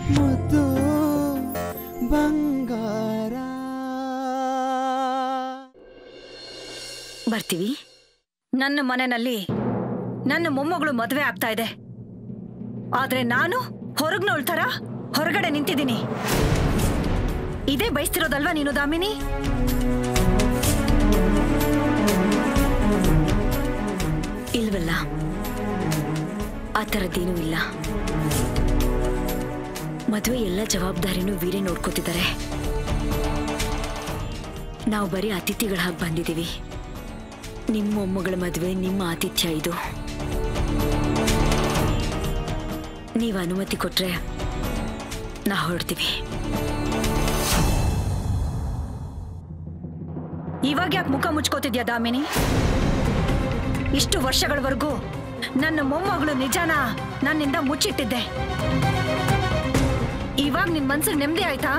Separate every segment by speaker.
Speaker 1: ಮುದ್ದು ಬಂಗಾರ
Speaker 2: ಬರ್ತೀವಿ ನನ್ನ ಮನೆಯಲ್ಲಿ ನನ್ನ ಮೊಮ್ಮಗಳು ಮದುವೆ ಆಗ್ತಾ ಇದೆ ಆದ್ರೆ ನಾನು ಹೊರಗ್ನೋಳ್ ಥರ ಹೊರಗಡೆ ನಿಂತಿದ್ದೀನಿ ಇದೇ ಬಯಸ್ತಿರೋದಲ್ವಾ ನೀನು ದಾಮಿನಿ ಇಲ್ವಲ್ಲ ಆ ಥರದ್ದೇನೂ ಇಲ್ಲ ಮದುವೆ ಎಲ್ಲ ಜವಾಬ್ದಾರಿನೂ ವೀರೇ ನೋಡ್ಕೋತಿದ್ದಾರೆ ನಾವು ಬರೀ ಅತಿಥಿಗಳ ಹಾಗೆ ಬಂದಿದ್ದೀವಿ ನಿಮ್ಮ ಮೊಮ್ಮಗಳ ಮದುವೆ ನಿಮ್ಮ ಆತಿಥ್ಯ ಇದು ನೀವು ಅನುಮತಿ ಕೊಟ್ರೆ ನಾ ಹೊರಡ್ತೀವಿ ಇವಾಗ ಯಾಕೆ ಮುಖ ಮುಚ್ಕೋತಿದ್ಯಾ ದಾಮಿನಿ ಇಷ್ಟು ವರ್ಷಗಳವರೆಗೂ ನನ್ನ ಮೊಮ್ಮಗಳು ನಿಜಾನ ನನ್ನಿಂದ ಮುಚ್ಚಿಟ್ಟಿದ್ದೆ ಇವಾಗ ನಿನ್ ಮನ್ಸಿಗೆ ನೆಮ್ಮದಿ ಆಯ್ತಾ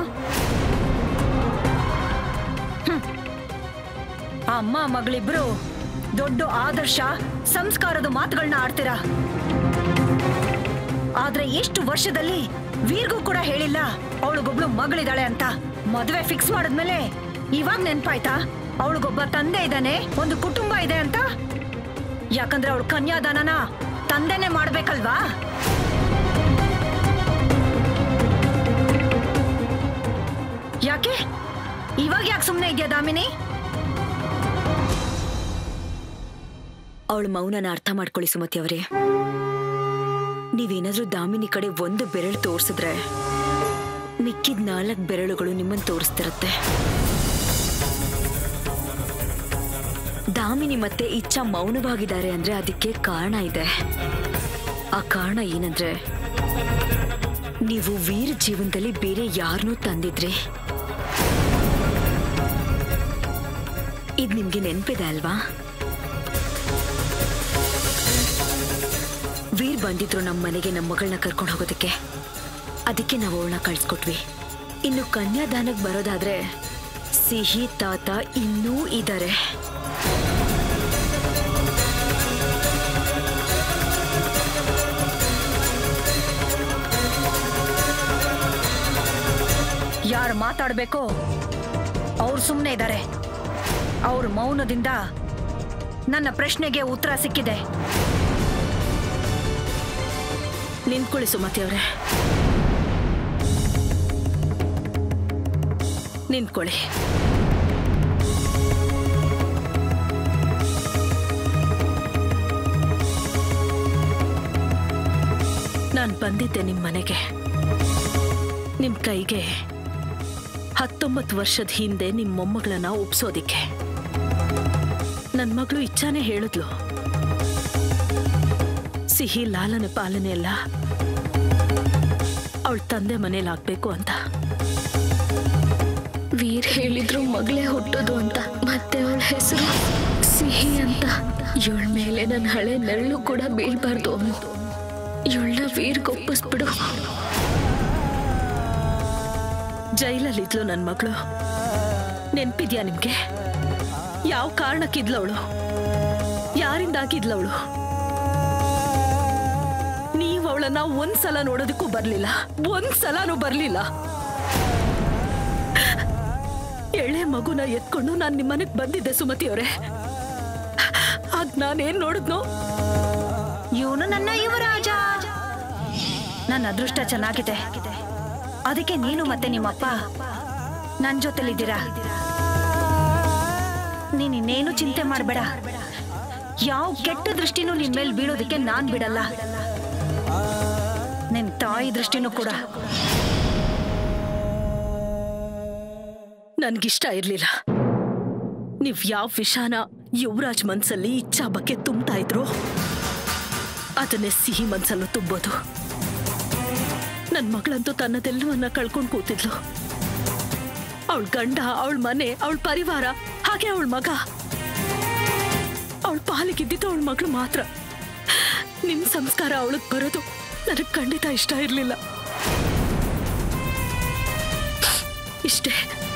Speaker 2: ಹ್ಮ್. ಆ ಅಮ್ಮ ಮಗಳಿಬ್ರು ದೊಡ್ಡ ಆದರ್ಶ ಸಂಸ್ಕಾರದ ಮಾತುಗಳನ್ನ ಆಡ್ತೀರಾ ಆದ್ರೆ ಎಷ್ಟು ವರ್ಷದಲ್ಲಿ ವೀರ್ಗೂ ಕೂಡ ಹೇಳಿಲ್ಲ ಅವಳಿಗೊಬ್ಳು ಮಗಳಿದ್ದಾಳೆ ಅಂತ ಮದುವೆ ಫಿಕ್ಸ್ ಮಾಡಿದ್ಮೇಲೆ ಇವಾಗ ನೆನ್ಪಾಯ್ತಾ ಅವಳಿಗೊಬ್ಬ ತಂದೆ ಇದ್ದಾನೆ ಒಂದು ಕುಟುಂಬ ಇದೆ ಅಂತ ಯಾಕಂದ್ರೆ ಅವಳು ಕನ್ಯಾದಾನನ ತಂದೆನೆ ಮಾಡ್ಬೇಕಲ್ವಾ ಯಾಕೆ ಇವಾಗ ಯಾಕೆ ಸುಮ್ಮನೆ ಇದೆಯಾ ದಾಮಿನಿ ಅವಳ ಮೌನನ ಅರ್ಥ ಮಾಡ್ಕೊಳ್ಳಿ ಸುಮತಿ ಅವರೇ ನೀವೇನಾದ್ರೂ ದಾಮಿನಿ ಕಡೆ ಒಂದು ಬೆರಳು ತೋರಿಸಿದ್ರೆ ಮಿಕ್ಕಿದ ನಾಲ್ಕು ಬೆರಳುಗಳು ನಿಮ್ಮನ್ನು ತೋರಿಸ್ತಿರತ್ತೆ ದಾಮಿನಿ ಮತ್ತೆ ಇಚ್ಛಾ ಮೌನವಾಗಿದ್ದಾರೆ ಅಂದ್ರೆ ಅದಕ್ಕೆ ಕಾರಣ ಇದೆ ಆ ಕಾರಣ ಏನಂದ್ರೆ ನೀವು ವೀರ ಜೀವನದಲ್ಲಿ ಬೇರೆ ಯಾರನ್ನೂ ತಂದಿದ್ರಿ ಇದು ನಿಮ್ಗೆ ನೆನಪಿದೆ ಅಲ್ವಾ ವೀರ್ ಬಂದಿದ್ರು ನಮ್ಮ ಮನೆಗೆ ನಮ್ಮ ಮಗಳನ್ನ ಕರ್ಕೊಂಡು ಹೋಗೋದಕ್ಕೆ ಅದಕ್ಕೆ ನಾವು ಅವಳನ್ನ ಕಳ್ಸ್ಕೊಟ್ವಿ ಇನ್ನು ಕನ್ಯಾದಾನಕ್ಕೆ ಬರೋದಾದ್ರೆ ಸಿಹಿ ತಾತ ಇನ್ನೂ ಇದ್ದಾರೆ ಯಾರು ಮಾತಾಡ್ಬೇಕೋ ಅವ್ರು ಸುಮ್ಮನೆ ಇದ್ದಾರೆ ಅವ್ರ ಮೌನದಿಂದ ನನ್ನ ಪ್ರಶ್ನೆಗೆ ಉತ್ತರ ಸಿಕ್ಕಿದೆ ನಿಂತ್ಕೊಳ್ಳಿ ಸುಮತಿ ಅವರೇ ನಿಂತ್ಕೊಳ್ಳಿ ನಾನು ಬಂದಿದ್ದೆ ನಿಮ್ಮ ಮನೆಗೆ ನಿಮ್ಮ ಕೈಗೆ ಹತ್ತೊಂಬತ್ತು ವರ್ಷದ ಹಿಂದೆ ನಿಮ್ಮ ಮೊಮ್ಮಗಳನ್ನ ಒಪ್ಸೋದಿಕ್ಕೆ ನನ್ನ ಮಗಳು ಇಚ್ಛಾನೇ ಹೇಳಿದ್ಲು ಸಿಹಿ ಲಾಲನೆ ಪಾಲನೆ ಎಲ್ಲ ಅವಳ ತಂದೆ ಮನೇಲಾಗ್ಬೇಕು ಅಂತ
Speaker 3: ವೀರ್ ಹೇಳಿದ್ರು ಮಗಳೇ ಹುಟ್ಟೋದು ಅಂತ ಮತ್ತೆ ಅವಳ ಹೆಸರು ಸಿಹಿ ಅಂತ ಇವಳ ಮೇಲೆ ನನ್ನ ಹಳೆ ನೆರಳು ಕೂಡ ಬೀಳ್ಬಾರ್ದು ಇವಳನ್ನ ವೀರ್ಗೆ ಒಪ್ಪಿಸ್ಬಿಡು
Speaker 2: ಜೈಲಲ್ಲಿದ್ಲು ನನ್ನ ಮಗಳು ನೆನ್ಪಿದ್ಯಾ ನಿಮ್ಗೆ ಯಾವ ಕಾರಣಕ್ಕಿದ್ಲವಳು ಯಾರಿಂದಾಗಿದ್ಲವಳು ನೀವು ಅವಳನ್ನ ಒಂದ್ಸಲ ನೋಡೋದಕ್ಕೂ ಬರ್ಲಿಲ್ಲ ಒಂದ್ಸಲನೂ ಬರ್ಲಿಲ್ಲ ಎಳೆ ಮಗುನ ಎತ್ಕೊಂಡು ನಾನು ನಿಮ್ಮನೆಗೆ ಬಂದಿದ್ದೆ ಸುಮತಿ ಅವರೇ ಆಗ ನಾನೇನ್ ನೋಡಿದ್ನೋ ಇವನು ನನ್ನ ಯುವರಾಜ ನನ್ನ ಅದೃಷ್ಟ ಚೆನ್ನಾಗಿದೆ ಅದಕ್ಕೆ ನೀನು ಮತ್ತೆ ನಿಮ್ಮಪ್ಪ ನನ್ ಜೊತೆಲಿದ್ದೀರಾ ನೀನ್ ಇನ್ನೇನು ಚಿಂತೆ ಮಾಡಬೇಡ ಯಾವ ಕೆಟ್ಟ ದೃಷ್ಟಿನೂ ನಿನ್ ಮೇಲೆ ಬೀಳೋದಕ್ಕೆ ನಾನ್ ಬಿಡಲ್ಲ ನಿನ್ ತಾಯಿ ದೃಷ್ಟಿನೂ ಕೂಡ ನನ್ಗಿಷ್ಟ ಇರ್ಲಿಲ್ಲ ನೀವ್ ಯಾವ ವಿಷಾನ ಯುವರಾಜ್ ಮನ್ಸಲ್ಲಿ ಇಚ್ಛಾ ಬಗ್ಗೆ ತುಂಬ್ತಾ ಇದ್ರು ಅದನ್ನೇ ಸಿಹಿ ಮನ್ಸಲ್ಲೂ ತುಂಬೋದು ನನ್ ಮಗಳಂತೂ ತನ್ನದೆಲ್ಲವನ್ನ ಕಳ್ಕೊಂಡು ಕೂತಿದ್ಲು ಅವಳ ಗಂಡ ಅವಳ ಮನೆ ಅವಳ ಪರಿವಾರ ಹಾಗೆ ಅವಳ ಮಗ ಅವಳ ಪಾಲಿಗಿದ್ದಿದ್ದು ಅವಳ ಮಗಳು ಮಾತ್ರ ನಿಮ್ ಸಂಸ್ಕಾರ ಅವಳಗ್ ಬರೋದು ನನಗ್ ಖಂಡಿತ ಇಷ್ಟ ಇರ್ಲಿಲ್ಲ ಇಷ್ಟೇ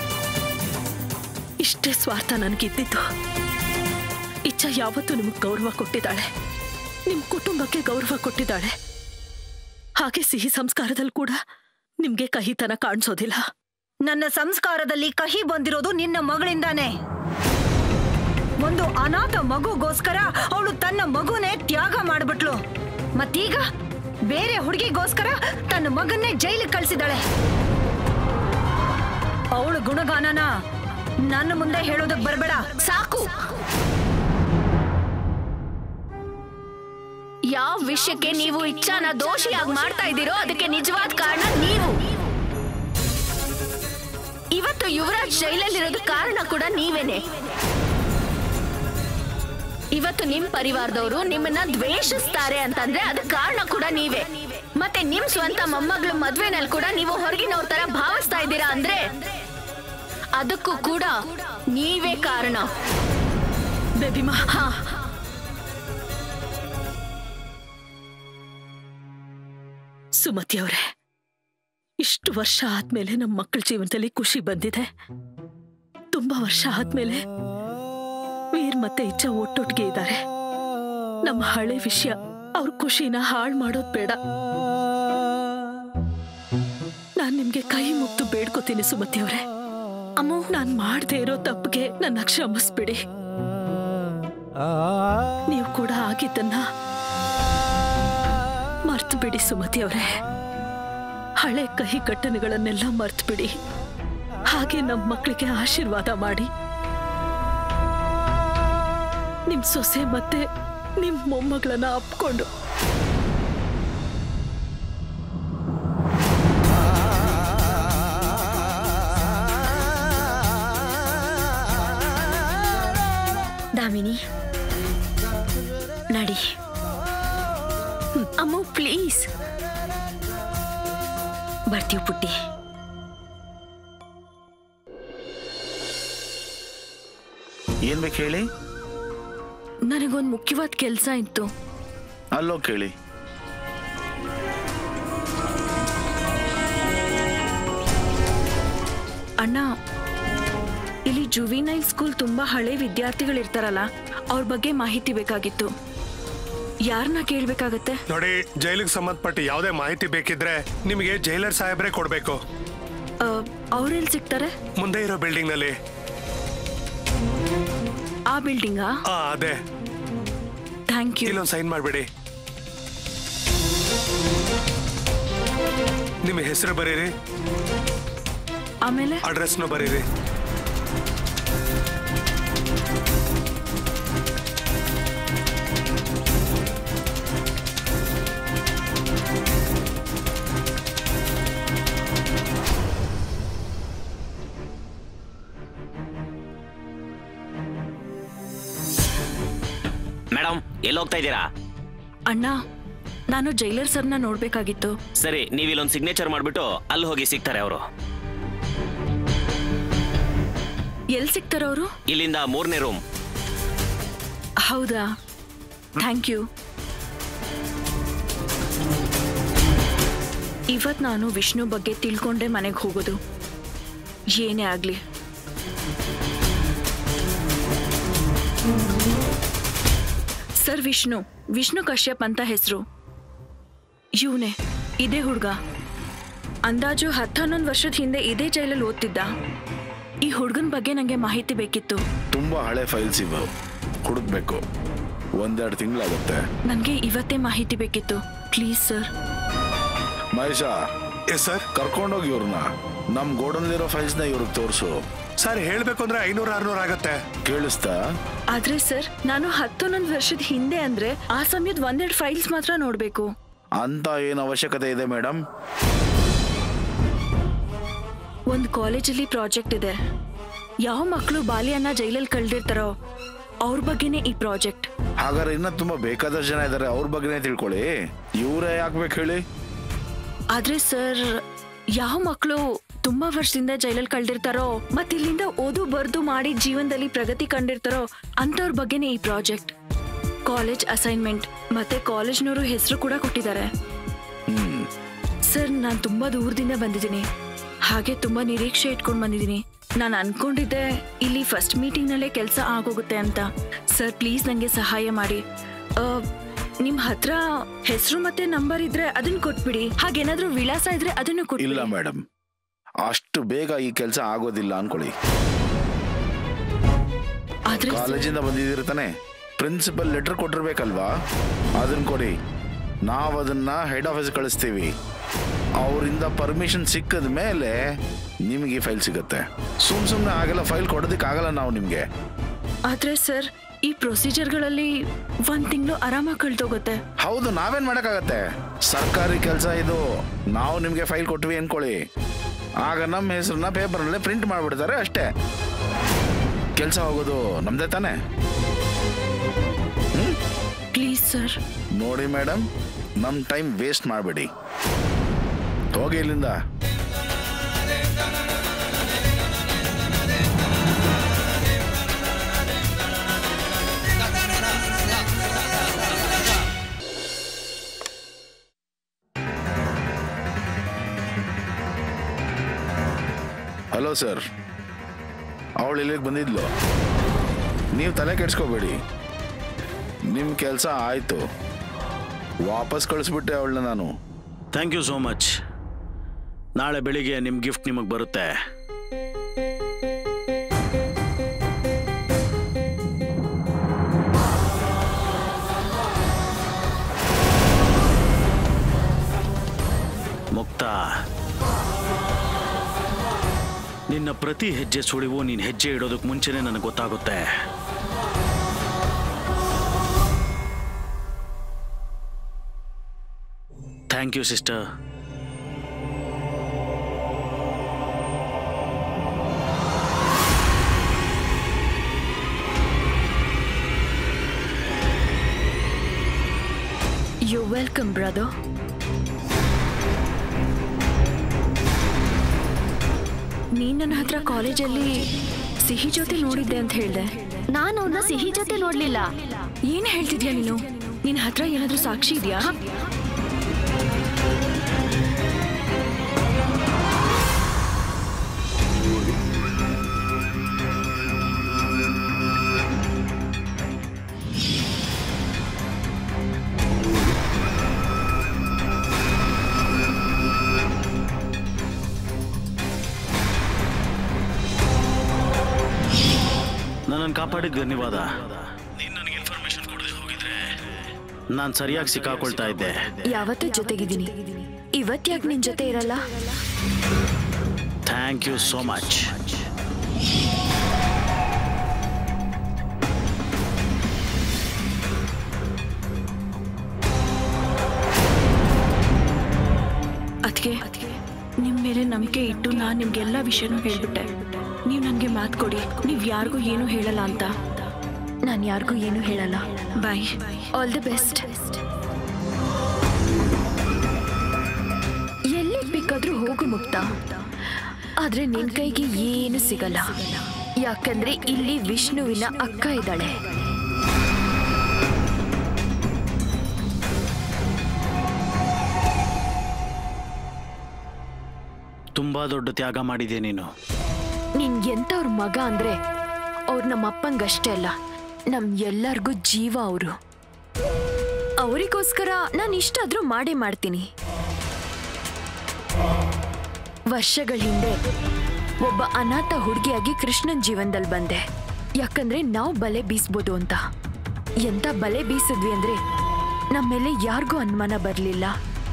Speaker 2: ಇಷ್ಟೇ ಸ್ವಾರ್ಥ ನನಗಿದ್ದಿತ್ತು ಇಚ್ಛಾ ಯಾವತ್ತೂ ನಿಮಗೆ ಗೌರವ ಕೊಟ್ಟಿದ್ದಾಳೆ ನಿಮ್ ಕುಟುಂಬಕ್ಕೆ ಗೌರವ ಕೊಟ್ಟಿದ್ದಾಳೆ ಹಾಗೆ ಸಿಹಿ ಸಂಸ್ಕಾರದಲ್ಲಿ ಕೂಡ ನಿಮ್ಗೆ ಕಹಿತನ ಕಾಣಿಸೋದಿಲ್ಲ
Speaker 1: ನನ್ನ ಸಂಸ್ಕಾರದಲ್ಲಿ ಕಹಿ ಬಂದಿರೋದು ನಿನ್ನ ಮಗಳಿಂದಾನೆ ಒಂದು ಅನಾಥ ಮಗುಗೋಸ್ಕರ ಅವಳು ತನ್ನ ಮಗುನೇ ತ್ಯಾಗ ಮಾಡ್ಬಿಟ್ಲು ಮತ್ತೀಗ ಬೇರೆ ಹುಡುಗಿಗೋಸ್ಕರ ತನ್ನ ಮಗನ್ನೇ ಜೈಲಿಗೆ ಕಳ್ಸಿದಾಳೆ ಅವಳು ಗುಣಗಾನನ ನನ್ನ ಮುಂದೆ ಹೇಳೋದಕ್ ಬರ್ಬೇಡ
Speaker 3: ಸಾಕು ಯಾವ ವಿಷಯಕ್ಕೆ ನೀವು ಇಚ್ಛಾನ ದೋಷಿಯಾಗಿ ಮಾಡ್ತಾ ಇದ್ದೀರೋ ಅದಕ್ಕೆ ನಿಜವಾದ ಕಾರಣ ನೀವು ಇವತ್ತು ಯುವರಾಜ್ ಜೈಲಲ್ಲಿರೋದು ಕಾರಣ ಕೂಡ ನೀವೇನೆ ಇವತ್ತು ನಿಮ್ ಪರಿವಾರದವರು ನಿಮ್ಮನ್ನ ದ್ವೇಷಿಸ್ತಾರೆ ಅಂತಂದ್ರೆ ಅದಕ್ಕೆ ಕಾರಣ ಕೂಡ ನೀವೇ ಮತ್ತೆ ನಿಮ್ ಸ್ವಂತ ಮೊಮ್ಮಗಳ ಮದ್ವೆನಲ್ಲಿ ಕೂಡ ನೀವು ಹೊರಗಿನವ್ರ ತರ ಭಾವಿಸ್ತಾ ಇದ್ದೀರಾ ಅಂದ್ರೆ ಅದಕ್ಕೂ ಕೂಡ ನೀವೇ ಕಾರಣ
Speaker 2: ಬೇಬಿಮಾ
Speaker 3: ಹಾ
Speaker 2: ಸುಮತಿ ಅವರೇ ಇಷ್ಟು ವರ್ಷ ಆದ್ಮೇಲೆ ನಮ್ಮ ಮಕ್ಕಳ ಜೀವನದಲ್ಲಿ ಖುಷಿ ಬಂದಿದೆ ತುಂಬಾ ವರ್ಷ ಆದ್ಮೇಲೆ ವೀರ್ ಮತ್ತೆ ಇಚ್ಛಾ ಒಟ್ಟೊಟ್ಟಿಗೆ ಇದ್ದಾರೆ ನಮ್ಮ ಹಳೆ ವಿಷಯ ಅವ್ರ ಖುಷಿನ ಹಾಳು ಮಾಡೋದ್ ಬೇಡ ನಾನ್ ನಿಮ್ಗೆ ಕೈ ಮುಗ್ದು ಬೇಡ್ಕೋತೀನಿ ಸುಮತಿ ಅವರೇ ಅಮ್ಮ ನಾನ್ ಮಾಡದೆ ಇರೋ ತಪ್ಪಿಗೆ ನನ್ನ ಕ್ಷಮಿಸ್ಬಿಡಿ ನೀವು ಕೂಡ ಆಗಿದ್ದನ್ನ ಮರ್ತು ಬಿಡಿ ಸುಮತಿ ಅವರೇ ಹಳೆ ಕಹಿ ಘಟನೆಗಳನ್ನೆಲ್ಲ ಮರ್ತು ಬಿಡಿ ಹಾಗೆ ನಮ್ಮ ಮಕ್ಕಳಿಗೆ ಆಶೀರ್ವಾದ ಮಾಡಿ ನಿಮ್ ಸೊಸೆ ಮತ್ತೆ ನಿಮ್ ಮೊಮ್ಮಗಳನ್ನ ಅಪ್ಕೊಂಡು
Speaker 3: ದಾಮಿನಿ ನಡಿ ಅಮ್ಮ ಪ್ಲೀಸ್ ಬರ್ತೀವಿ ಪುಟ್ಟಿ
Speaker 4: ಏನ್ ಬೇಕು ಹೇಳಿ
Speaker 3: ನನಗೊಂದು ಮುಖ್ಯವಾದ ಕೆಲಸ ಇತ್ತು
Speaker 4: ಅಲ್ಲೋ ಕೇಳಿ
Speaker 5: ಅಣ್ಣ ಇಲ್ಲಿ ಜುವಿನೈಲ್ ಸ್ಕೂಲ್ ತುಂಬಾ ಹಳೆ ವಿದ್ಯಾರ್ಥಿಗಳಿರ್ತಾರಲ್ಲ ಅವ್ರ ಬಗ್ಗೆ ಮಾಹಿತಿ ಬೇಕಾಗಿತ್ತು ಯಾರನ್ನ ಕೇಳ್ಬೇಕಾಗತ್ತೆ
Speaker 6: ನೋಡಿ ಜೈಲಿಗೆ ಸಂಬಂಧಪಟ್ಟ ಯಾವುದೇ ಮಾಹಿತಿ ಬೇಕಿದ್ರೆ ನಿಮಗೆ ಜೈಲರ್ ಸಾಹೇಬ್ರೆ ಕೊಡ್ಬೇಕು
Speaker 5: ಅವ್ರೆಲ್ಲಿ ಸಿಗ್ತಾರೆ
Speaker 6: ಮುಂದೆ ಇರೋ ಬಿಲ್ಡಿಂಗ್ ನಲ್ಲಿ
Speaker 5: ಆ ಬಿಲ್ಡಿಂಗಾ
Speaker 6: ಆ ಅದೇ
Speaker 5: ಥ್ಯಾಂಕ್ ಯು
Speaker 6: ಇಲ್ಲೊಂದು ಸೈನ್ ಮಾಡ್ಬಿಡಿ ನಿಮ್ಮ ಹೆಸರು ಬರೀರಿ
Speaker 5: ಆಮೇಲೆ
Speaker 6: ಅಡ್ರೆಸ್ನು ಬರೀರಿ
Speaker 7: ಮೇಡಮ್ ಎಲ್ಲಿ ಹೋಗ್ತಾ ಇದ್ದೀರಾ
Speaker 5: ಅಣ್ಣ ನಾನು ಜೈಲರ್ ಸರ್ನ ನೋಡ್ಬೇಕಾಗಿತ್ತು
Speaker 7: ಸರಿ ನೀವು ಇಲ್ಲೊಂದು ಸಿಗ್ನೇಚರ್ ಮಾಡ್ಬಿಟ್ಟು ಅಲ್ಲಿ ಹೋಗಿ ಸಿಗ್ತಾರೆ ಅವರು
Speaker 5: ಎಲ್ಲಿ ಸಿಗ್ತಾರವರು
Speaker 7: ಇಲ್ಲಿಂದ ಮೂರನೇ ರೂಮ್
Speaker 5: ಹೌದಾ ಥ್ಯಾಂಕ್ ಯು ಇವತ್ ನಾನು ವಿಷ್ಣು ಬಗ್ಗೆ ತಿಳ್ಕೊಂಡೆ ಮನೆಗೆ ಹೋಗೋದು ಏನೇ ಆಗ್ಲಿ ಸರ್ ವಿಷ್ಣು ವಿಷ್ಣು ಕಶ್ಯಪ್ ಅಂತ ಹೆಸರು ಇವನೇ ಇದೇ ಹುಡುಗ ಅಂದಾಜು ಹತ್ತನ್ನೊಂದು ವರ್ಷದ ಹಿಂದೆ ಇದೇ ಜೈಲಲ್ಲಿ ಓದ್ತಿದ್ದ ಈ ಹುಡುಗನ ಬಗ್ಗೆ ನನಗೆ ಮಾಹಿತಿ ಬೇಕಿತ್ತು
Speaker 4: ತುಂಬಾ ಹಳೆ ಫೈಲ್ಸ್ ಇವು ಹುಡುಕ್ಬೇಕು ಒಂದೆರಡು ತಿಂಗಳಾಗುತ್ತೆ
Speaker 5: ನನಗೆ ಇವತ್ತೇ ಮಾಹಿತಿ ಬೇಕಿತ್ತು please sir
Speaker 4: Mahesh
Speaker 6: yes sir
Speaker 4: ಕರ್ಕೊಂಡೋಗಿ ಇವ್ರನ್ನ ನಮ್ ಗೋಡನ್ಲಿರೋ ಫೈಲ್ಸ್ ನ ಇವ್ರಿಗೆ ತೋರ್ಸು
Speaker 6: ಸರ್ ಹೇಳ್ಬೇಕು ಅಂದ್ರೆ ಐನೂರ ಆರ್ನೂರ ಆಗತ್ತೆ
Speaker 4: ಕೇಳಿಸ್ತಾ
Speaker 5: ಆದ್ರೆ ಸರ್ ನಾನು ಹತ್ತೊಂದೊಂದು ವರ್ಷದ ಹಿಂದೆ ಅಂದ್ರೆ ಆ ಸಮಯದ ಒಂದೆರಡು ಫೈಲ್ಸ್ ಮಾತ್ರ ನೋಡ್ಬೇಕು
Speaker 4: ಅಂತ ಏನ್ ಅವಶ್ಯಕತೆ ಇದೆ ಮೇಡಮ್
Speaker 5: ಒಂದು ಕಾಲೇಜಲ್ಲಿ ಪ್ರಾಜೆಕ್ಟ್ ಇದೆ ಯಾವ ಮಕ್ಕಳು ಬಾಲ್ಯನ ಜೈಲಲ್ಲಿ ಕಳ್ದಿರ್ತಾರೋ ಅವ್ರ ಬಗ್ಗೆನೇ ಈ ಪ್ರಾಜೆಕ್ಟ್
Speaker 4: ಹಾಗಾದ್ರೆ ಇನ್ನ ತುಂಬಾ ಬೇಕಾದಷ್ಟು ಜನ ಇದಾರೆ ಅವ್ರ ಬಗ್ಗೆನೇ ತಿಳ್ಕೊಳ್ಳಿ ಇವರೇ ಯಾಕ್ಬೇಕು ಹೇಳಿ
Speaker 5: ಆದ್ರೆ ಸರ್ ಯಾವ ಮಕ್ಕಳು ತುಂಬಾ ವರ್ಷದಿಂದ ಜೈಲಲ್ಲಿ ಕಳ್ದಿರ್ತಾರೋ ಮತ್ತೆ ಇಲ್ಲಿಂದ ಓದು ಬರ್ದು ಮಾಡಿ ಜೀವನದಲ್ಲಿ ಪ್ರಗತಿ ಕಂಡಿರ್ತಾರೋ ಅಂತವ್ರ ಬಗ್ಗೆನೇ ಈ ಪ್ರಾಜೆಕ್ಟ್ ಕಾಲೇಜ್ ಅಸೈನ್ಮೆಂಟ್ ಮತ್ತೆ ಕಾಲೇಜ್ನವರು ಹೆಸರು ಕೂಡ ಕೊಟ್ಟಿದ್ದಾರೆ ಸರ್ ನಾನು ತುಂಬಾ ದೂರದಿಂದ ಬಂದಿದ್ದೀನಿ ಹಾಗೆ ತುಂಬಾ ನಿರೀಕ್ಷೆ ಇಟ್ಕೊಂಡು ಬಂದಿದ್ದೀನಿ ನಾನು ಅನ್ಕೊಂಡಿದ್ದೆ ಇಲ್ಲಿ ಫಸ್ಟ್ ಮೀಟಿಂಗ್ನಲ್ಲೇ ಕೆಲಸ ಆಗೋಗುತ್ತೆ ಅಂತ ಸರ್ ಪ್ಲೀಸ್ ನನಗೆ ಸಹಾಯ ಮಾಡಿ ಆ, ನಿಮ್ ಹತ್ರ ಹೆಸರು ಮತ್ತೆ ನಂಬರ್ ಇದ್ರೆ ಅದನ್ನ ಕೊಟ್ಬಿಡಿ ಹಾಗೇನಾದ್ರೂ ವಿಳಾಸ ಇದ್ರೆ ಅದನ್ನು
Speaker 4: ಇಲ್ಲ
Speaker 5: ಕೊಟ್ಬಿಡಿ
Speaker 4: ಮೇಡಮ್ ಅಷ್ಟು ಬೇಗ ಈ ಕೆಲಸ ಆಗೋದಿಲ್ಲ ಅನ್ಕೊಳ್ಳಿ
Speaker 5: ಆದ್ರೆ sir,
Speaker 4: ಕಾಲೇಜಿಂದ ಬಂದಿದ್ದೀರಿ ತಾನೆ ಪ್ರಿನ್ಸಿಪಲ್ ಲೆಟರ್ ಕೊಟ್ಟಿರ್ಬೇಕಲ್ವಾ ಅದನ್ನ ಕೊಡಿ ನಾವು ಅದನ್ನ ಹೆಡ್ ಆಫೀಸ್ ಕಳಿಸ್ತೀವಿ ಅವರಿಂದ ಪರ್ಮಿಷನ್ ಸಿಕ್ಕದ ಮೇಲೆ ನಿಮಗೆ ಫೈಲ್ ಸಿಗುತ್ತೆ ಸುಮ್ ಸುಮ್ಮನೆ ಹಾಗೆಲ್ಲ ಫೈಲ್ ಕೊಡೋದಕ್ಕಾಗಲ್ಲ ನಾವು ನಿಮಗೆ
Speaker 5: ಆದ್ರೆ ಸರ್ ಈ ಪ್ರೊಸೀಜರ್ಗಳಲ್ಲಿ ಒಂದ್ ತಿಂಗಳು ಆರಾಮಾಗಿ ಕಳ್ದೋಗುತ್ತೆ
Speaker 4: ಹೌದು ನಾವೇನ್ ಮಾಡಕ್ಕಾಗತ್ತೆ ಸರ್ಕಾರಿ ಕೆಲಸ ಇದು ನಾವು ನಿಮ್ಗೆ ಫೈಲ್ ಕೊಟ್ವಿ ಅನ್ಕೊಳ್ಳಿ ಆಗ ನಮ್ಮ ಹೆಸರನ್ನ ಪೇಪರ್ನಲ್ಲೇ ಪ್ರಿಂಟ್ ಮಾಡ್ಬಿಡ್ತಾರೆ ಅಷ್ಟೇ ಕೆಲಸ ಹೋಗೋದು ನಮ್ದೇ ತಾನೆ
Speaker 5: ಪ್ಲೀಸ್ ಸರ್
Speaker 4: ನೋಡಿ ಮೇಡಮ್ ನಮ್ಮ ಟೈಮ್ ವೇಸ್ಟ್ ಮಾಡಬೇಡಿ ಹೋಗಿ ಇಲ್ಲಿಂದ ಹಲೋ ಸರ್ ಅವಳು ಇಲ್ಲಿಗೆ ಬಂದಿದ್ಲು ನೀವು ತಲೆ ಕೆಡ್ಸ್ಕೋಬೇಡಿ ನಿಮ್ಮ ಕೆಲಸ ಆಯಿತು ವಾಪಸ್ ಕಳಿಸ್ಬಿಟ್ಟೆ ಅವಳನ್ನ ನಾನು
Speaker 8: ಥ್ಯಾಂಕ್ ಯು ಸೋ ಮಚ್ ನಾಳೆ ಬೆಳಿಗ್ಗೆ ನಿಮ್ಮ ಗಿಫ್ಟ್ ನಿಮಗೆ ಬರುತ್ತೆ ಮುಕ್ತ ನಿನ್ನ ಪ್ರತಿ ಹೆಜ್ಜೆ ಸುಳಿವು ನೀನು ಹೆಜ್ಜೆ ಇಡೋದಕ್ಕೆ ಮುಂಚೆನೆ ನನಗೆ ಗೊತ್ತಾಗುತ್ತೆ thank you sister
Speaker 5: you welcome brother ನೀನ್ ನನ್ನ ಹತ್ರ ಕಾಲೇಜಲ್ಲಿ ಸಿಹಿ ಜೊತೆ ನೋಡಿದ್ದೆ ಅಂತ ಹೇಳ್ದೆ
Speaker 3: ನಾನು ಅವನ್ನ ಸಿಹಿ ಜೊತೆ ನೋಡ್ಲಿಲ್ಲ
Speaker 5: ಏನ್ ಹೇಳ್ತಿದ್ಯಾ ನೀನು ನಿನ್ ಹತ್ರ ಏನಾದ್ರೂ ಸಾಕ್ಷಿ ಇದೆಯಾ
Speaker 8: ನನ್ನನ್ನು ಕಾಪಾಡಿದ ಧನ್ಯವಾದ ನೀನು ನನಗೆ ಇನ್ಫಾರ್ಮೇಶನ್ ಕೊಡದೆ ಹೋಗಿದ್ರೆ ನಾನು ಸರಿಯಾಗಿ ಸಿಕ್ಕಾಕೊಳ್ತಾ ಇದ್ದೆ
Speaker 5: ಯಾವತ್ತೂ ಜೊತೆಗಿದ್ದೀನಿ ಇವತ್ತ್ಯಾಕೆ ನಿನ್ ಜೊತೆ ಇರಲ್ಲ
Speaker 8: ಥ್ಯಾಂಕ್ ಯು ಸೋ ಮಚ್
Speaker 5: ಅದಕ್ಕೆ ನಿಮ್ ಮೇಲೆ ನಂಬಿಕೆ ಇಟ್ಟು ನಾನು ನಿಮ್ಗೆಲ್ಲ ವಿಷಯನೂ ಹೇಳ್ಬಿಟ್ಟೆ ನೀವು ನನಗೆ ಮಾತು ಕೊಡಿ ನೀವು ಯಾರಿಗೂ ಏನೂ ಹೇಳಲ್ಲ ಅಂತ ನಾನು ಯಾರಿಗೂ ಏನೂ ಹೇಳಲ್ಲ ಬಾಯ್ ಆಲ್ ದಿ ಬೆಸ್ಟ್
Speaker 3: ಎಲ್ಲಿ ಬೇಕಾದ್ರೂ ಹೋಗು ಮುಕ್ತ ಆದ್ರೆ ನಿನ್ ಕೈಗೆ ಏನು ಸಿಗಲ್ಲ ಯಾಕಂದ್ರೆ ಇಲ್ಲಿ ವಿಷ್ಣುವಿನ ಅಕ್ಕ ಇದ್ದಾಳೆ
Speaker 8: ತುಂಬಾ ದೊಡ್ಡ ತ್ಯಾಗ ಮಾಡಿದೆ ನೀನು
Speaker 3: ನಿನ್ ಎಂತವ್ರ ಮಗ ಅಂದ್ರೆ ಅವ್ರು ನಮ್ಮ ಅಪ್ಪಂಗಷ್ಟೇ ಅಲ್ಲ ನಮ್ ಎಲ್ಲರಿಗೂ ಜೀವ ಅವರು ಅವರಿಗೋಸ್ಕರ ನಾನು ಇಷ್ಟಾದ್ರೂ ಮಾಡೇ ಮಾಡ್ತೀನಿ ವರ್ಷಗಳ ಹಿಂದೆ ಒಬ್ಬ ಅನಾಥ ಹುಡುಗಿಯಾಗಿ ಕೃಷ್ಣನ್ ಜೀವನದಲ್ಲಿ ಬಂದೆ ಯಾಕಂದ್ರೆ ನಾವು ಬಲೆ ಬೀಸ್ಬೋದು ಅಂತ ಎಂತ ಬಲೆ ಬೀಸಿದ್ವಿ ಅಂದ್ರೆ ನಮ್ಮ ಮೇಲೆ ಯಾರಿಗೂ ಅನುಮಾನ ಬರಲಿಲ್ಲ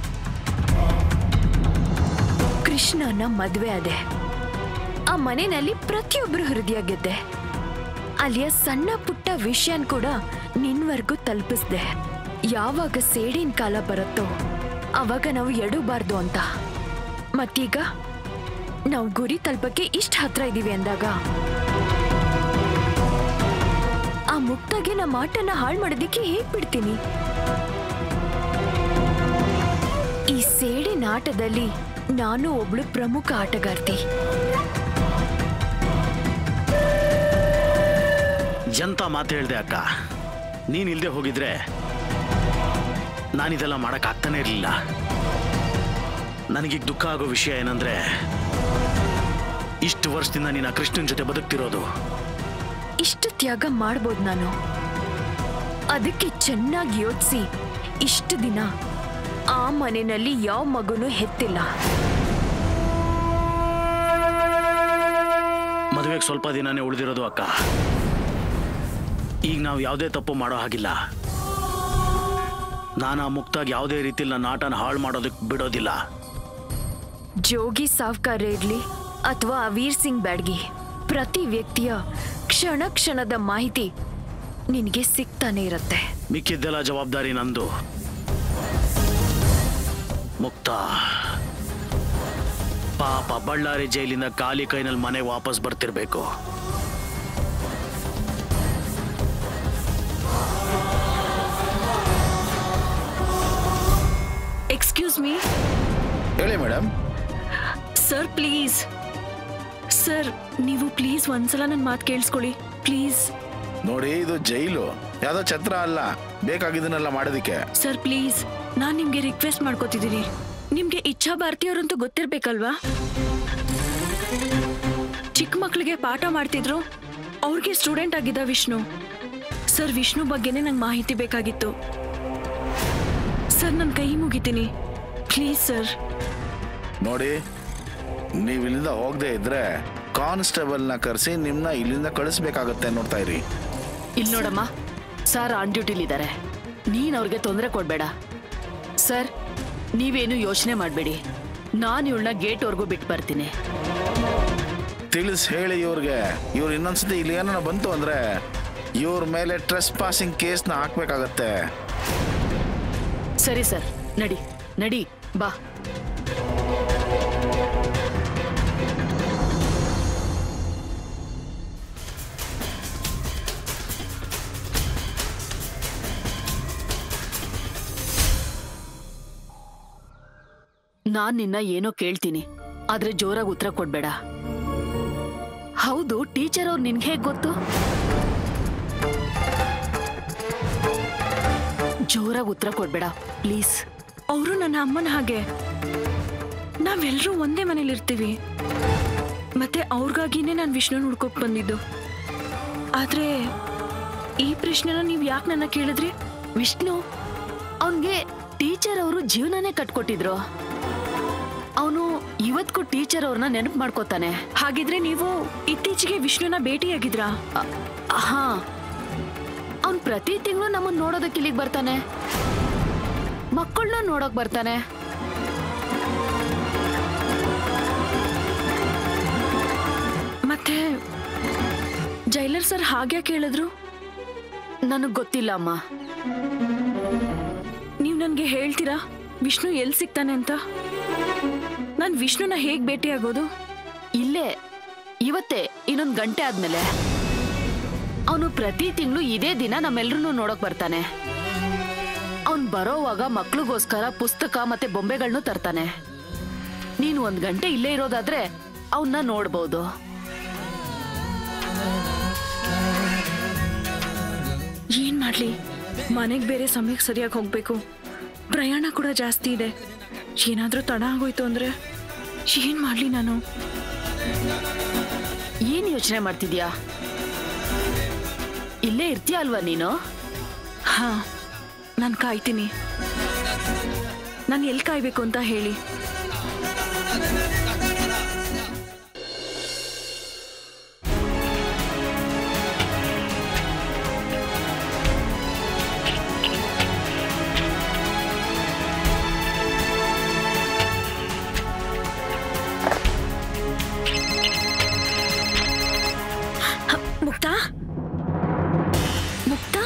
Speaker 3: ಕೃಷ್ಣನ ಮದ್ವೆ ಅದೆ ಆ ಮನೆಯಲ್ಲಿ ಪ್ರತಿಯೊಬ್ಬರು ಹೃದಯ ಗೆದ್ದೆ ಅಲ್ಲಿಯ ಸಣ್ಣ ಪುಟ್ಟ ವಿಷಯನ್ ಕೂಡ ನಿನ್ವರ್ಗೂ ತಲುಪಿಸ್ದೆ ಯಾವಾಗ ಸೇಡಿನ ಕಾಲ ಬರುತ್ತೋ ಅವಾಗ ನಾವು ಎಡಬಾರ್ದು ಅಂತ ಮತ್ತೀಗ ನಾವು ಗುರಿ ತಲುಪಕ್ಕೆ ಇಷ್ಟ ಹತ್ರ ಇದೀವಿ ಅಂದಾಗ ಆ ಮುಕ್ತಾಗೆ ನಮ್ಮ ಆಟನ ಹಾಳು ಮಾಡೋದಿಕ್ಕೆ ಹೇಗ್ ಬಿಡ್ತೀನಿ ಈ ಸೇಡಿನ ಆಟದಲ್ಲಿ ನಾನು ಒಬ್ಳು ಪ್ರಮುಖ ಆಟಗಾರ್ತಿ
Speaker 8: ಎಂತ ಮಾತು ಹೇಳ್ದೆ ಅಕ್ಕ ನೀನ್ ಇಲ್ದೆ ಹೋಗಿದ್ರೆ ನಾನಿದೆಲ್ಲ ಮಾಡಕ್ ಆಗ್ತಾನೆ ಇರಲಿಲ್ಲ ನನಗೀಗ ದುಃಖ ಆಗೋ ವಿಷಯ ಏನಂದ್ರೆ ಇಷ್ಟು ವರ್ಷದಿಂದ ನೀನು ಆ ಕೃಷ್ಣನ್ ಜೊತೆ ಬದುಕ್ತಿರೋದು
Speaker 3: ಇಷ್ಟು ತ್ಯಾಗ ಮಾಡ್ಬೋದು ನಾನು ಅದಕ್ಕೆ ಚೆನ್ನಾಗಿ ಯೋಚಿಸಿ
Speaker 5: ಇಷ್ಟು ದಿನ ಆ ಮನೆಯಲ್ಲಿ ಯಾವ ಮಗುನು ಹೆತ್ತಿಲ್ಲ
Speaker 8: ಮದುವೆಗೆ ಸ್ವಲ್ಪ ದಿನನೇ ಉಳಿದಿರೋದು ಅಕ್ಕ ಈಗ ನಾವು ಯಾವುದೇ ತಪ್ಪು ಮಾಡೋ ಹಾಗಿಲ್ಲ ನಾನು ಆ ಮುಕ್ತಾಗಿ ಯಾವುದೇ ರೀತಿಲಿ ನನ್ನ ಆಟನ ಹಾಳು ಮಾಡೋದಕ್ಕೆ ಬಿಡೋದಿಲ್ಲ
Speaker 5: ಜೋಗಿ ಸಾವ್ಕಾರ ಇರ್ಲಿ ಅಥವಾ ವೀರ್ ಸಿಂಗ್ ಬ್ಯಾಡ್ಗಿ ಪ್ರತಿ ವ್ಯಕ್ತಿಯ ಕ್ಷಣ ಕ್ಷಣದ ಮಾಹಿತಿ ನಿನಗೆ ಸಿಗ್ತಾನೆ ಇರತ್ತೆ
Speaker 8: ಮಿಕ್ಕಿದ್ದೆಲ್ಲ ಜವಾಬ್ದಾರಿ ನಂದು ಮುಕ್ತ ಪಾಪ ಬಳ್ಳಾರಿ ಜೈಲಿಂದ ಖಾಲಿ ಕೈನಲ್ಲಿ ಮನೆ ವಾಪಸ್ ಬರ್ತಿರ್ಬೇಕು
Speaker 5: ಎಕ್ಸ್ಕ್ಯೂಸ್ ಮೀ
Speaker 4: ಹೇಳಿ ಮೇಡಮ್
Speaker 5: ಸರ್ ಪ್ಲೀಸ್ ಸರ್ ನೀವು ಪ್ಲೀಸ್ ಒಂದ್ಸಲ ನನ್ನ ಮಾತು ಕೇಳಿಸ್ಕೊಳ್ಳಿ ಪ್ಲೀಸ್
Speaker 4: ನೋಡಿ ಇದು ಜೈಲು ಯಾವ್ದೋ ಛತ್ರ ಅಲ್ಲ ಬೇಕಾಗಿದ್ದನ್ನೆಲ್ಲ ಮಾಡೋದಕ್ಕೆ
Speaker 5: ಸರ್ ಪ್ಲೀಸ್ ನಾನು ನಿಮ್ಗೆ ರಿಕ್ವೆಸ್ಟ್ ಮಾಡ್ಕೋತಿದ್ದೀನಿ ನಿಮ್ಗೆ ಇಚ್ಛಾ ಭಾರತಿಯವ್ರಂತೂ ಗೊತ್ತಿರ್ಬೇಕಲ್ವಾ ಚಿಕ್ಕ ಮಕ್ಳಿಗೆ ಪಾಠ ಮಾಡ್ತಿದ್ರು ಅವ್ರಿಗೆ ಸ್ಟೂಡೆಂಟ್ ಆಗಿದ್ದ ವಿಷ್ಣು ಸರ್ ವಿಷ್ಣು ಬಗ್ಗೆನೇ ನಂಗೆ ಮಾಹಿತಿ ಬೇಕಾಗಿತ್ತು ಸರ್ ನನ್ನ ಕೈ ಮುಗಿತೀನಿ ಪ್ಲೀಸ್ ಸರ್
Speaker 4: ನೋಡಿ ನೀವು ಇಲ್ಲಿಂದ ಹೋಗದೆ ಇದ್ರೆ ಕಾನ್ಸ್ಟೇಬಲ್ನ ಕರೆಸಿ ನಿಮ್ನ ಇಲ್ಲಿಂದ ಕಳಿಸ್ಬೇಕಾಗತ್ತೆ ನೋಡ್ತಾ ಇರಿ
Speaker 2: ಇಲ್ಲಿ ನೋಡಮ್ಮ ಸರ್ ಆನ್ ಡ್ಯೂಟಿಲಿದ್ದಾರೆ ನೀನ್ ಅವ್ರಿಗೆ ತೊಂದರೆ ಕೊಡ್ಬೇಡ ಸರ್ ನೀವೇನು ಯೋಚನೆ ಮಾಡಬೇಡಿ ನಾನು ಇವಳನ್ನ ಗೇಟ್ವರೆಗೂ ಬಿಟ್ಟು ಬರ್ತೀನಿ
Speaker 4: ತಿಳಿಸ್ ಹೇಳಿ ಇವ್ರಿಗೆ ಇವ್ರು ಇನ್ನೊಂದ್ಸತಿ ಇಲ್ಲಿ ಏನಾರ ಬಂತು ಅಂದ್ರೆ ಇವ್ರ ಮೇಲೆ ಟ್ರೆಸ್ ಪಾಸಿಂಗ್ ಕೇಸ್ನ ಹಾಕ್ಬೇಕಾಗತ್ತೆ
Speaker 2: ಸರಿ ಸರ್ ನಡಿ ನಡಿ ಬಾ ನಾನ್ ನಿನ್ನ ಏನೋ ಕೇಳ್ತೀನಿ ಆದ್ರೆ ಜೋರಾಗಿ ಉತ್ತರ ಕೊಡ್ಬೇಡ ಹೌದು ಟೀಚರ್ ಅವ್ರು ನಿನ್ಗೆ ಹೇಗ್ ಗೊತ್ತು ಜೋರಾಗಿ ಉತ್ತರ ಕೊಡ್ಬೇಡ ಪ್ಲೀಸ್
Speaker 5: ಅವರು ನನ್ನ ಅಮ್ಮನ ಹಾಗೆ ನಾವೆಲ್ಲರೂ ಒಂದೇ ಮನೇಲಿ ಇರ್ತೀವಿ ಮತ್ತೆ ಅವ್ರಿಗಾಗಿನೇ ನಾನು ವಿಷ್ಣುನ ಹುಡ್ಕೋಕ್ ಬಂದಿದ್ದು ಆದ್ರೆ ಈ ಪ್ರಶ್ನೆನ ನೀವು ಯಾಕೆ ನನ್ನ ಕೇಳಿದ್ರಿ
Speaker 2: ವಿಷ್ಣು ಅವನ್ಗೆ ಟೀಚರ್ ಅವರು ಜೀವನನೇ ಕಟ್ಕೊಟ್ಟಿದ್ರು ಅವನು ಇವತ್ಗೂ ಟೀಚರ್ ಅವ್ರನ್ನ ನೆನಪು ಮಾಡ್ಕೋತಾನೆ
Speaker 5: ಹಾಗಿದ್ರೆ ನೀವು ಇತ್ತೀಚೆಗೆ ವಿಷ್ಣುನ ಭೇಟಿಯಾಗಿದ್ರಾ
Speaker 2: ಅ- ಹಾ ಅವನ್ ಪ್ರತಿ ತಿಂಗಳು ನಮ್ಮನ್ನ ನೋಡೋದಕ್ಕೆ ಇಲ್ಲಿಗೆ ಬರ್ತಾನೆ ಮಕ್ಕಳನ್ನ ನೋಡಕ್ ಬರ್ತಾನೆ
Speaker 5: ಮತ್ತೆ ಜೈಲರ್ ಸರ್ ಹಾಗೆ ಕೇಳಿದ್ರು
Speaker 2: ನನಗ್ ಗೊತ್ತಿಲ್ಲ ಅಮ್ಮ
Speaker 5: ನೀವು ನನಗೆ ಹೇಳ್ತೀರಾ ವಿಷ್ಣು ಎಲ್ಲಿ ಸಿಗ್ತಾನೆ ಅಂತ ನಾನು ವಿಷ್ಣುನ ಹೇಗೆ ಭೇಟಿಯಾಗೋದು
Speaker 2: ಇಲ್ಲೇ ಇವತ್ತೇ ಇನ್ನೊಂದ್ ಗಂಟೆ ಆದ್ಮೇಲೆ ಅವನು ಪ್ರತಿ ತಿಂಗಳು ಇದೇ ದಿನ ನಮ್ಮೆಲ್ರೂ ನೋಡಕ್ ಬರ್ತಾನೆ ಅವನ್ ಬರೋವಾಗ ಮಕ್ಳಿಗೋಸ್ಕರ ಪುಸ್ತಕ ಮತ್ತೆ ಬೊಂಬೆಗಳ್ನು ತರ್ತಾನೆ ನೀನು ಒಂದ್ ಗಂಟೆ ಇಲ್ಲೇ ಇರೋದಾದ್ರೆ ಅವನ್ನ ನೋಡ್ಬೋದು
Speaker 5: ಏನ್ ಮಾಡ್ಲಿ ಮನೆಗೆ ಬೇರೆ ಸಮಯಕ್ಕೆ ಸರಿಯಾಗಿ ಹೋಗ್ಬೇಕು ಪ್ರಯಾಣ ಕೂಡ ಜಾಸ್ತಿ ಇದೆ ಏನಾದ್ರೂ ತಡ ಆಗೋಯ್ತು ಅಂದ್ರೆ ಏನ್ ಮಾಡ್ಲಿ ನಾನು
Speaker 2: ಏನ್ ಯೋಚನೆ ಮಾಡ್ತಿದ್ಯಾ ಇಲ್ಲೇ ಇರ್ತೀಯ ಅಲ್ವಾ ನೀನು
Speaker 5: ಹಾ ನಾನು ಕಾಯ್ತೀನಿ ನಾನು ಎಲ್ಲಿ ಕಾಯ್ಬೇಕು ಅಂತ ಹೇಳಿ ಹ, ಮುಕ್ತಾ ಮುಕ್ತಾ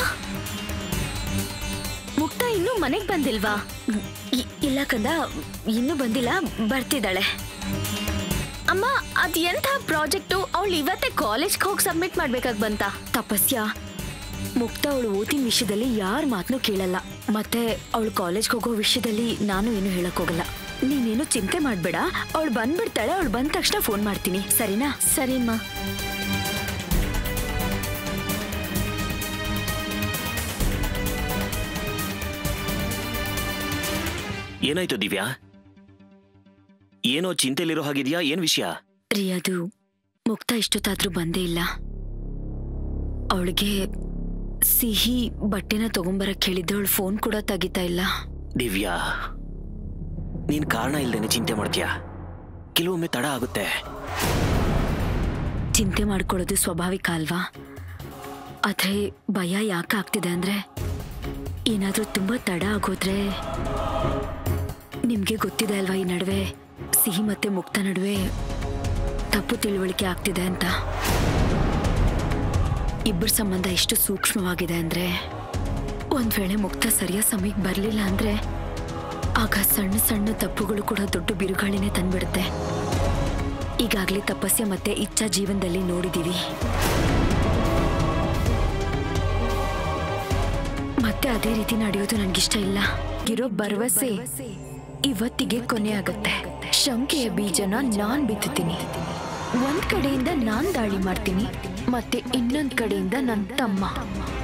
Speaker 3: ಮುಕ್ತ ಇನ್ನೂ ಮನೆಗ್ ಬಂದಿಲ್ವಾ
Speaker 5: ಇ- ಇಲ್ಲ ಕಂದ ಇನ್ನೂ ಬಂದಿಲ್ಲ ಬರ್ತಿದ್ದಾಳೆ
Speaker 3: ಅಮ್ಮ ಅದ್ ಎಂಥ ಪ್ರಾಜೆಕ್ಟು ಅವಳು ಇವತ್ತೇ ಕಾಲೇಜ್ಗೆ ಹೋಗಿ ಸಬ್ಮಿಟ್ ಮಾಡ್ಬೇಕಾಗ್ ಬಂತ
Speaker 5: ತಪಸ್ಯ ಮುಕ್ತ ಅವಳು ಓದಿನ ವಿಷಯದಲ್ಲಿ ಯಾರ ಮಾತನ್ನು ಕೇಳಲ್ಲ ಮತ್ತೆ ಅವಳು ಕಾಲೇಜ್ಗೆ ಹೋಗೋ ವಿಷಯದಲ್ಲಿ ನಾನು ಏನು ಹೇಳಕ್ ಹೋಗಲ್ಲ ನೀನೇನು ಚಿಂತೆ ಮಾಡ್ಬೇಡ ಅವಳು ಬಂದ್ಬಿಡ್ತಾಳೆ ಅವಳು ಬಂದ ತಕ್ಷಣ ಫೋನ್ ಮಾಡ್ತೀನಿ ಸರಿನಾ
Speaker 3: ಸರಿಮ್ಮ
Speaker 7: ಏನಾಯ್ತು ದಿವ್ಯಾ ಏನೋ ಚಿಂತೆಲಿರೋ ಹಾಗಿದ್ಯಾ ಏನ್ ವಿಷಯ
Speaker 5: ರೀ ಅದು ಮುಕ್ತ ಇಷ್ಟೊತ್ತಾದ್ರೂ ಬಂದೇ ಇಲ್ಲ ಅವಳಿಗೆ ಸಿಹಿ ಬಟ್ಟೆನ ತಗೊಂಬರಕ್ ಹೇಳಿದ್ದೆ ಅವಳು ಫೋನ್ ಕೂಡ ತೆಗಿತಾ ಇಲ್ಲ
Speaker 7: ದಿವ್ಯಾ ನೀನ್ ಕಾರಣ ಇಲ್ದೇನೆ ಚಿಂತೆ ಮಾಡ್ತೀಯಾ ಕೆಲವೊಮ್ಮೆ ತಡ ಆಗುತ್ತೆ
Speaker 5: ಚಿಂತೆ ಮಾಡ್ಕೊಳ್ಳೋದು ಸ್ವಾಭಾವಿಕ ಅಲ್ವಾ ಆದ್ರೆ ಭಯ ಯಾಕೆ ಆಗ್ತಿದೆ ಅಂದ್ರೆ ಏನಾದ್ರೂ ತುಂಬಾ ತಡ ಆಗೋದ್ರೆ ನಿಮ್ಗೆ ಗೊತ್ತಿದೆ ಅಲ್ವಾ ಈ ನಡುವೆ ಸಿಹಿ ಮತ್ತೆ ಮುಕ್ತ ನಡುವೆ ತಪ್ಪು ತಿಳುವಳಿಕೆ ಆಗ್ತಿದೆ ಅಂತ ಇಬ್ಬರ ಸಂಬಂಧ ಎಷ್ಟು ಸೂಕ್ಷ್ಮವಾಗಿದೆ ಅಂದ್ರೆ ಒಂದ್ ವೇಳೆ ಮುಕ್ತ ಸರಿಯಾದ ಸಮಯಕ್ಕೆ ಬರಲಿಲ್ಲ ಅಂದ್ರೆ ಆಗ ಸಣ್ಣ ಸಣ್ಣ ತಪ್ಪುಗಳು ಕೂಡ ದೊಡ್ಡ ಬಿರುಗಾಳಿನೇ ತಂದ್ಬಿಡುತ್ತೆ ಈಗಾಗಲೇ ತಪಸ್ಯ ಮತ್ತೆ ಇಚ್ಛಾ ಜೀವನದಲ್ಲಿ ನೋಡಿದೀವಿ ಮತ್ತೆ ಅದೇ ರೀತಿ ನಡೆಯೋದು ನನ್ಗಿಷ್ಟ ಇಲ್ಲ ಇರೋ ಭರವಸೆ ಇವತ್ತಿಗೆ ಕೊನೆ ಆಗತ್ತೆ ಶಂಕೆಯ ಬೀಜನ ನಾನ್ ಬಿತ್ತುತ್ತೀನಿ ಒಂದ್ ಕಡೆಯಿಂದ ನಾನ್ ದಾಳಿ ಮಾಡ್ತೀನಿ ಮತ್ತೆ ಇನ್ನೊಂದ್ ಕಡೆಯಿಂದ ನನ್ ತಮ್ಮ